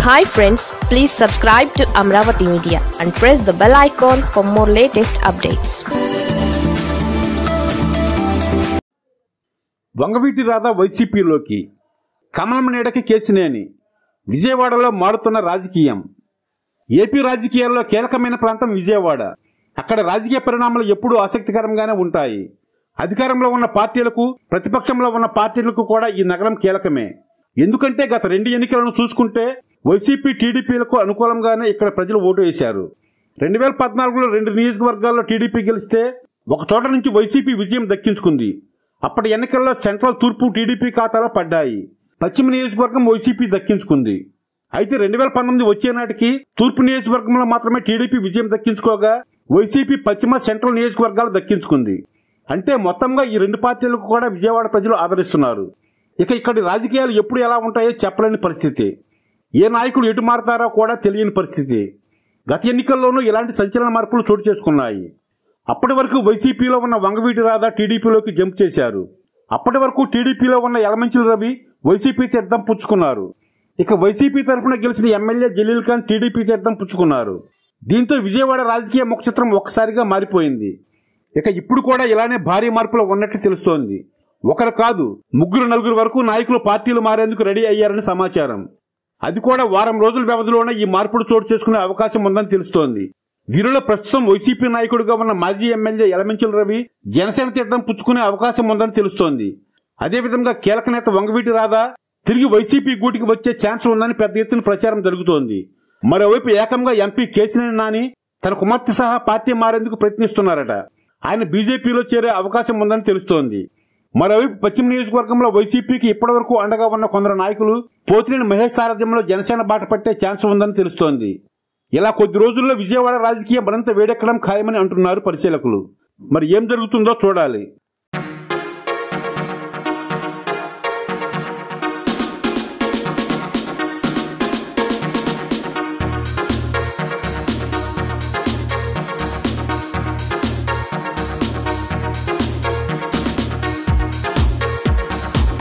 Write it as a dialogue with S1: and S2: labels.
S1: hi friends please subscribe to Amaravati media and press the bell icon for more latest updates
S2: Vangaveeti Radha వైసీపీలోకి కమలం నీడకి కేసినేని విజయవాడలో మారుతున్న రాజకీయం ఏపీ రాజకీయాల్లో కీలకమైన ప్రాంతం విజయవాడ అక్కడ రాజకీయ పరిణామాలు ఎప్పుడూ ఆసక్తికరంగానే ఉంటాయి అధికారంలో ఉన్న పార్టీలకు ప్రతిపక్షంలో ఉన్న పార్టీలకు కూడా ఈ నగరం కీలకమే ఎందుకంటే గత రెండు ఎన్నికలను చూసుకుంటే వైసీపీ టీడీపీలకు అనుకూలంగానే ఇక్కడ ప్రజలు ఓటు వేశారు రెండు వేల పద్నాలుగులో రెండు నియోజకవర్గాల్లో టీడీపీ గెలిస్తే ఒక చోట నుంచి వైసీపీ విజయం దక్కించుకుంది అప్పటి ఎన్నికల్లో సెంట్రల్ తూర్పు టీడీపీ ఖాతాలో పడ్డాయి పశ్చిమ నియోజకవర్గం వైసీపీ దక్కించుకుంది అయితే రెండు వేల పంతొమ్మిది వచ్చే నాటికి తూర్పు నియోజకవర్గంలో మాత్రమే టీడీపీ విజయం దక్కించుకోగా వైసీపీ పశ్చిమ సెంట్రల్ నియోజకవర్గాలు దక్కించుకుంది అంటే మొత్తంగా ఈ రెండు పార్టీలకు కూడా విజయవాడ ప్రజలు ఆదరిస్తున్నారు ఇక ఇక్కడి రాజకీయాలు ఎప్పుడు ఎలా ఉంటాయో చెప్పలేని పరిస్థితి ఏ నాయకులు ఎటు మారతారో కూడా తెలియని పరిస్థితి గత ఎన్నికల్లోనూ ఇలాంటి సంచలన మార్పులు చోటు చేసుకున్నాయి అప్పటి వరకు వైసీపీలో ఉన్న వంగవీటి రాధా టీడీపీలోకి జంప్ చేశారు అప్పటి వరకు టీడీపీలో ఉన్న యలమంచిల రవి వైసీపీ తీర్థం పుచ్చుకున్నారు ఇక వైసీపీ తరఫున గెలిచిన ఎమ్మెల్యే జలీల్ ఖాన్ టీడీపీ తీర్థం పుచ్చుకున్నారు దీంతో విజయవాడ రాజకీయ ముఖచిత్రం ఒక్కసారిగా మారిపోయింది ఇక ఇప్పుడు కూడా ఇలానే భారీ మార్పులు ఉన్నట్టు తెలుస్తోంది ఒకరు కాదు ముగ్గురు నలుగురు వరకు నాయకులు పార్టీలు మారేందుకు రెడీ అయ్యారని సమాచారం అది కూడా వారం రోజుల వ్యవధిలోనే ఈ మార్పులు చోటు చేసుకునే అవకాశం ఉందని తెలుస్తోంది వీరిలో ప్రస్తుతం వైసీపీ నాయకుడిగా ఉన్న మాజీ ఎమ్మెల్యే యలమంచుల రవి జనసేన తీర్థం పుచ్చుకునే అవకాశం ఉందని తెలుస్తోంది అదేవిధంగా కీలక నేత వంగవీటి రాధా తిరిగి వైసీపీ గూటికి వచ్చే ఛాన్స్ ఉందని పెద్ద ఎత్తున ప్రచారం జరుగుతోంది మరోవైపు ఏకంగా ఎంపీ కేసినేని నాని తన కుమార్తె సహా పార్టీ మారేందుకు ప్రయత్నిస్తున్నారట ఆయన బీజేపీలో చేరే అవకాశం ఉందని తెలుస్తోంది మరోవైపు పశ్చిమ నియోజకవర్గంలో వైసీపీకి ఇప్పటివరకు అండగా ఉన్న కొందరు నాయకులు పోతినేని మహేష్ సారథ్యంలో జనసేన బాట పట్టే ఛాన్స్ ఉందని తెలుస్తోంది ఇలా కొద్ది రోజుల్లో విజయవాడ రాజకీయం మరింత వేడెక్కడం ఖాయమని అంటున్నారు పరిశీలకులు మరి ఏం జరుగుతుందో చూడాలి